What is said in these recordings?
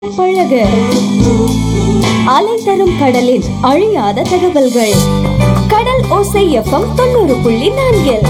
பழக அலை தரும் கடலின் அழியாத தகவல்கள் கடல் ஓசை எஃப்எம் தொண்ணூறு புள்ளி நான்கில்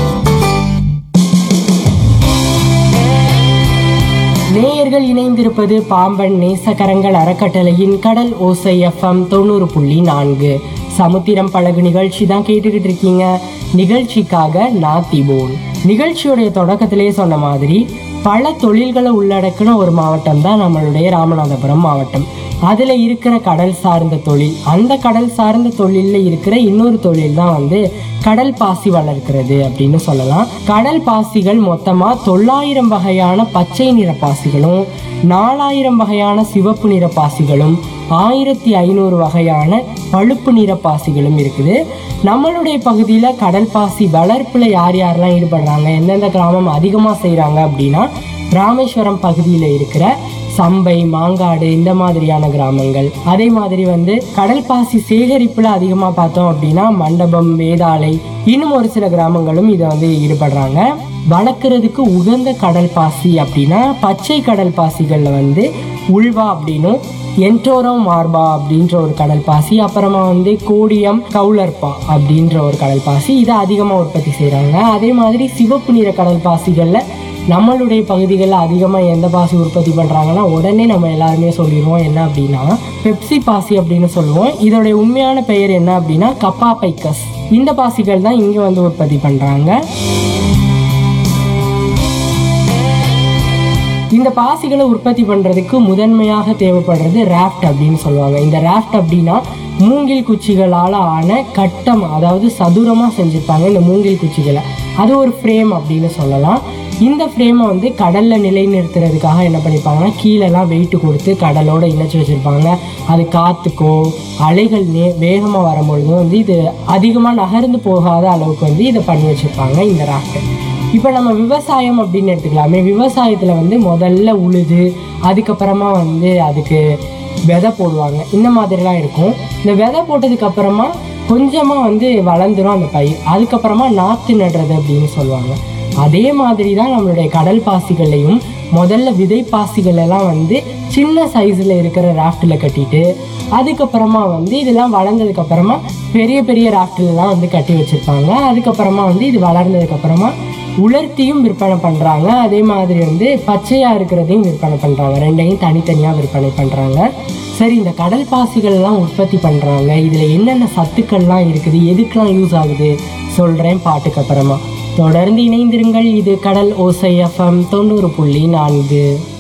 நேயர்கள் இணைந்திருப்பது பாம்பன் நேசகரங்கள் அறக்கட்டளையின் கடல் ஓசை எஃப்எம் தொண்ணூறு புள்ளி நான்கு சமுத்திரம் பழகு நிகழ்ச்சி தான் கேட்டுக்கிட்டு இருக்கீங்க நிகழ்ச்சிக்காக நான் திபோன் நிகழ்ச்சியுடைய தொடக்கத்திலேயே சொன்ன மாதிரி பல தொழில்களை உள்ளடக்கின ஒரு மாவட்டம் தான் நம்மளுடைய ராமநாதபுரம் மாவட்டம் அதில் இருக்கிற கடல் சார்ந்த தொழில் அந்த கடல் சார்ந்த தொழிலில் இருக்கிற இன்னொரு தொழில் தான் வந்து கடல் பாசி வளர்க்கிறது அப்படின்னு சொல்லலாம் கடல் பாசிகள் மொத்தமாக தொள்ளாயிரம் வகையான பச்சை நிற பாசிகளும் நாலாயிரம் வகையான சிவப்பு நிற பாசிகளும் ஆயிரத்தி ஐநூறு வகையான பழுப்பு நிற பாசிகளும் இருக்குது நம்மளுடைய பகுதியில் கடல் பாசி வளர்ப்பில் யார் யாரெல்லாம் ஈடுபடுறாங்க எந்தெந்த கிராமம் அதிகமாக செய்கிறாங்க அப்படின்னா ராமேஸ்வரம் பகுதியில் இருக்கிற சம்பை மாங்காடு இந்த மாதிரியான கிராமங்கள் அதே மாதிரி வந்து கடல் பாசி சேகரிப்புல அதிகமா பார்த்தோம் அப்படின்னா மண்டபம் வேதாளை இன்னும் ஒரு சில கிராமங்களும் இதை வந்து ஈடுபடுறாங்க வளர்க்குறதுக்கு உகந்த கடல் பாசி அப்படின்னா பச்சை கடல் பாசிகள்ல வந்து உள்வா அப்படின்னும் என்டோரம் மார்பா அப்படின்ற ஒரு கடல் பாசி அப்புறமா வந்து கோடியம் கவுலர்பா அப்படின்ற ஒரு கடல் பாசி இதை அதிகமாக உற்பத்தி செய்கிறாங்க அதே மாதிரி சிவப்பு நிற கடல் பாசிகளில் நம்மளுடைய பகுதிகளில் அதிகமாக எந்த பாசி உற்பத்தி பண்ணுறாங்கன்னா உடனே நம்ம எல்லாருமே சொல்லிடுவோம் என்ன அப்படின்னா பெப்சி பாசி அப்படின்னு சொல்லுவோம் இதோடைய உண்மையான பெயர் என்ன அப்படின்னா கப்பா பைக்கஸ் இந்த பாசிகள் தான் இங்கே வந்து உற்பத்தி பண்ணுறாங்க இந்த பாசிகளை உற்பத்தி பண்ணுறதுக்கு முதன்மையாக தேவைப்படுறது ராஃப்ட் அப்படின்னு சொல்லுவாங்க இந்த ராஃப்ட் அப்படின்னா மூங்கில் குச்சிகளால் ஆன கட்டம் அதாவது சதுரமாக செஞ்சுருப்பாங்க இந்த மூங்கில் குச்சிகளை அது ஒரு ஃப்ரேம் அப்படின்னு சொல்லலாம் இந்த ஃப்ரேமை வந்து கடலில் நிலைநிறுத்துறதுக்காக என்ன பண்ணிப்பாங்கன்னா கீழெல்லாம் வெயிட் கொடுத்து கடலோட இணைச்சி வச்சுருப்பாங்க அது காற்றுக்கோ அலைகள் நே வேகமாக வரும்பொழுதும் வந்து இது அதிகமாக நகர்ந்து போகாத அளவுக்கு வந்து இதை பண்ணி வச்சுருப்பாங்க இந்த ராஃப்ட் இப்போ நம்ம விவசாயம் அப்படின்னு எடுத்துக்கலாமே விவசாயத்தில் வந்து முதல்ல உழுது அதுக்கப்புறமா வந்து அதுக்கு விதை போடுவாங்க இந்த மாதிரிலாம் இருக்கும் இந்த விதை போட்டதுக்கு அப்புறமா கொஞ்சமாக வந்து வளர்ந்துரும் அந்த பயிர் அதுக்கப்புறமா நாற்று நடுறது அப்படின்னு சொல்லுவாங்க அதே மாதிரி தான் நம்மளுடைய கடல் பாசிகளையும் முதல்ல விதை பாசிகள் எல்லாம் வந்து சின்ன சைஸில் இருக்கிற ராஃப்டில் கட்டிட்டு அதுக்கப்புறமா வந்து இதெல்லாம் வளர்ந்ததுக்கு அப்புறமா பெரிய பெரிய ராஃப்டிலலாம் வந்து கட்டி வச்சிருப்பாங்க அதுக்கப்புறமா வந்து இது வளர்ந்ததுக்கு அப்புறமா உலர்த்தியும் விற்பனை பண்ணுறாங்க அதே மாதிரி வந்து பச்சையாக இருக்கிறதையும் விற்பனை பண்ணுறாங்க ரெண்டையும் தனித்தனியாக விற்பனை பண்ணுறாங்க சரி இந்த கடல் பாசிகள்லாம் உற்பத்தி பண்ணுறாங்க இதில் என்னென்ன சத்துக்கள்லாம் இருக்குது எதுக்கெல்லாம் யூஸ் ஆகுது சொல்கிறேன் பாட்டுக்கு அப்புறமா தொடர்ந்து இணைந்திருங்கள் இது கடல் ஓசை எஃப்எம் தொண்ணூறு புள்ளி நான்கு